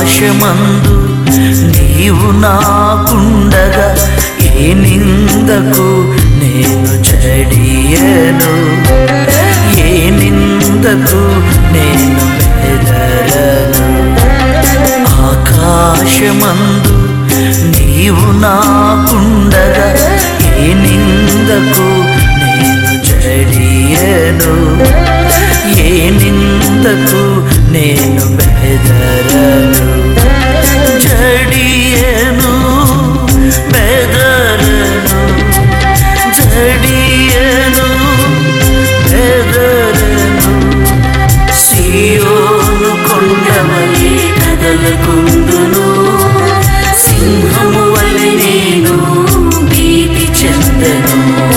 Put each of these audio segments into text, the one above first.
ఆకాశమందు నీవు నాకుండగా ఏ నిందకు నేను చెడియను ఏ నిందకు నేను బెదరను ఆకాశమందు నీవు నాకుండగా ఏ నిందకు నేను చెడియను ఏ నిందకు నేను బెదరను జడియను బెదరను జడియను బెదరను సియోను కొండవలి కదలకుందును సింహము వలె నేను భీతి చెందను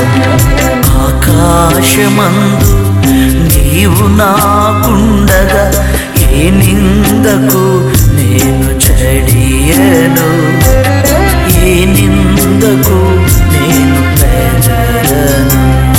ఆకాశమందు నీవు నాకుండగా ఏ నిందకు నేను చెడియను ఏ నిందకు నేను బెదరను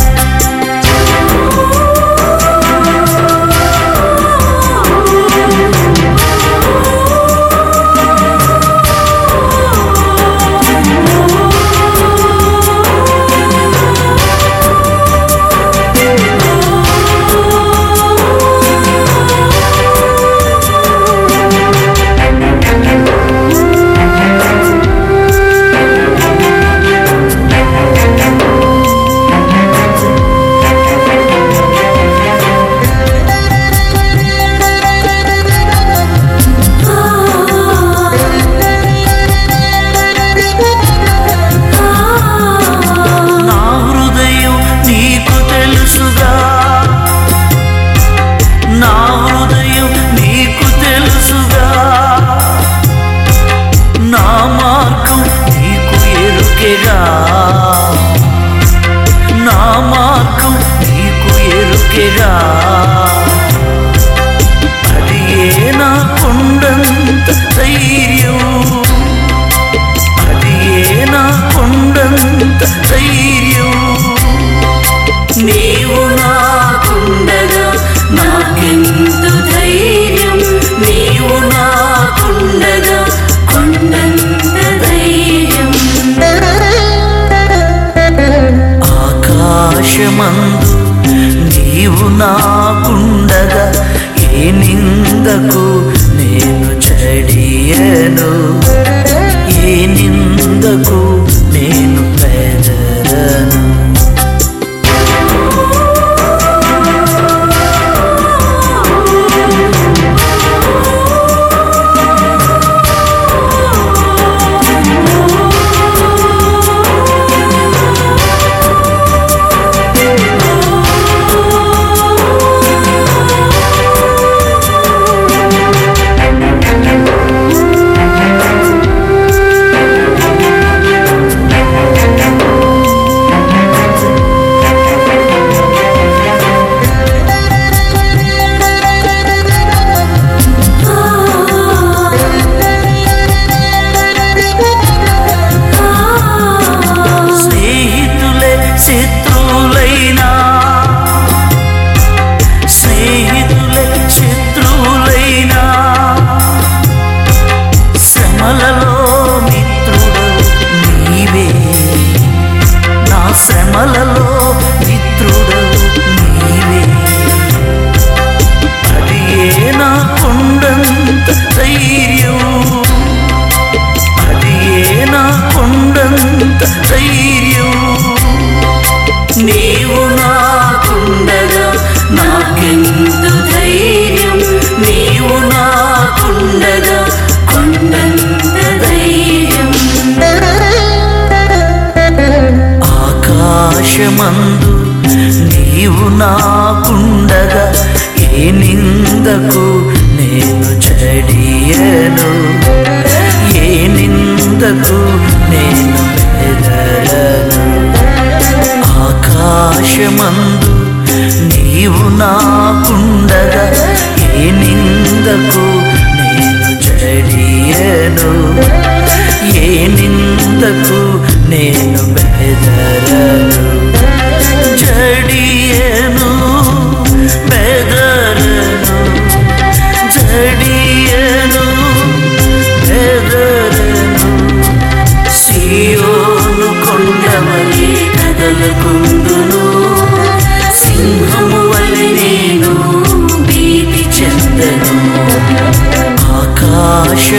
నా హృదయం నీకు తెలుసుగా నా హృదయం నీకు తెలుసుగా నా మార్గం నీకు ఎరుకెగా నా మార్గం నీకు ఎరుకెగా అది ఏ నా కొండంత ధైర్యం అది ఏ నా కొండంత ధైర్యం నీవు నాకుండగా నాకెందు ధైర్యం నీవు నాకుండగా కొండంత ధైర్యం ఆకాశమందు నీవు నాకుండగా ఏ నిందకు నేను చెడియను ఏ నిందకు నేను బెదరను స్నేహితులే శత్రువులైనా స్నేహితులే శత్రువులైనా శ్రమలలో మిత్రుడు నీవే నా శ్రమలలో మిత్రుడు నీవే అది ఏ నా కొండంత ధైర్యం అది ఏ నా కొండంత ధైర్యం నీవు నాకుండగా నాకెందు ధైర్యం నీవు నాకుండగా కొండంత ధైర్యం ఆకాశమందు నీవు నాకుండగా ఏ నిందకు నేను చెడియను ఏ నిందకు నేను బెదరను ఆకాశమందు నీవు నాకుండగా ఏ నిందకు నేను చెడియను ఏ నిందకు నేను బెదరను జడియను బెదరను జడియను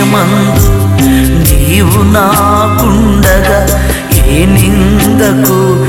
దేశమందు నీవు నాకుండగా ఏ నిందకు